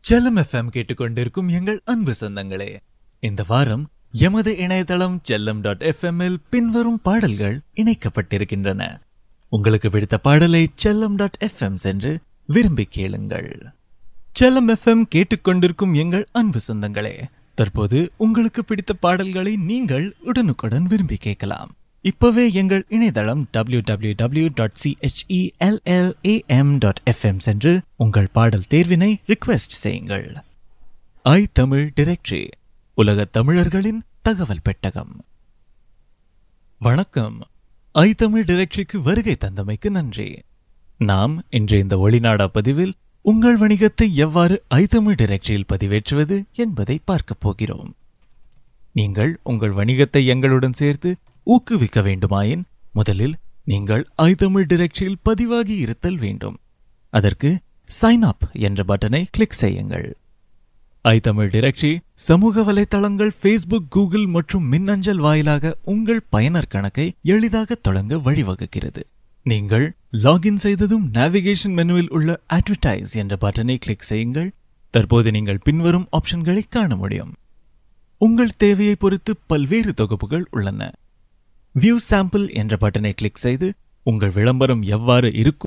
செல்லம் எஃப்எம் கேட்டுக்கொண்டிருக்கும் எங்கள் அன்பு சொந்தங்களே இந்த வாரம் எமது இணையதளம் செல்லம் டாட் எஃப்எம் இல் பின்வரும் பாடல்கள் இணைக்கப்பட்டிருக்கின்றன உங்களுக்கு பிடித்த பாடலை செல்லம் டாட் எஃப்எம் சென்று விரும்பி கேளுங்கள் செல்லம் எஃப்எம் கேட்டுக்கொண்டிருக்கும் எங்கள் அன்பு சொந்தங்களே தற்போது உங்களுக்கு பிடித்த பாடல்களை நீங்கள் உடனுக்குடன் விரும்பி கேட்கலாம் இப்பவே எங்கள் இணையதளம் W W W dot சிஹெச்இஎல்எல்ஏஎம் dot FM சென்று உங்கள் பாடல் தேர்வினை ரிக்வெஸ்ட் செய்யுங்கள் ஐ தமிழ் டிரெக்டரி உலக தமிழர்களின் தகவல் பெட்டகம் வணக்கம் ஐ தமிழ் டிரெக்டரிக்கு வருகை தந்தமைக்கு நன்றி நாம் இன்று இந்த ஒளிநாடா பதிவில் உங்கள் வணிகத்தை எவ்வாறு ஐ தமிழ் டிரெக்டரியில் பதிவேற்றுவது என்பதை பார்க்கப் போகிறோம் நீங்கள் உங்கள் வணிகத்தை எங்களுடன் சேர்த்து ஊக்குவிக்க வேண்டுமாயின் முதலில் நீங்கள் ஐ தமிழ் டிரெக்டரியில் பதிவாகி இருத்தல் வேண்டும் அதற்கு சைன் அப் என்ற பட்டனை கிளிக் செய்யுங்கள் ஐ தமிழ் டிரெக்டரி சமூக வலைத்தளங்கள் ஃபேஸ்புக் கூகுள் மற்றும் மின்னஞ்சல் வாயிலாக உங்கள் பயனர் கணக்கை எளிதாக தொடங்க வழிவகுக்கிறது நீங்கள் லாகின் செய்ததும் நேவிகேஷன் மெனுவில் உள்ள அட்வர்டைஸ் என்ற பட்டனை கிளிக் செய்யுங்கள் தற்போது நீங்கள் பின்வரும் ஆப்ஷன்களை காண முடியும் உங்கள் தேவையை பொறுத்து பல்வேறு தொகுப்புகள் உள்ளன வியூ சாம்பிள் என்ற பட்டனை கிளிக் செய்து உங்கள் விளம்பரம் எவ்வாறு இருக்கும்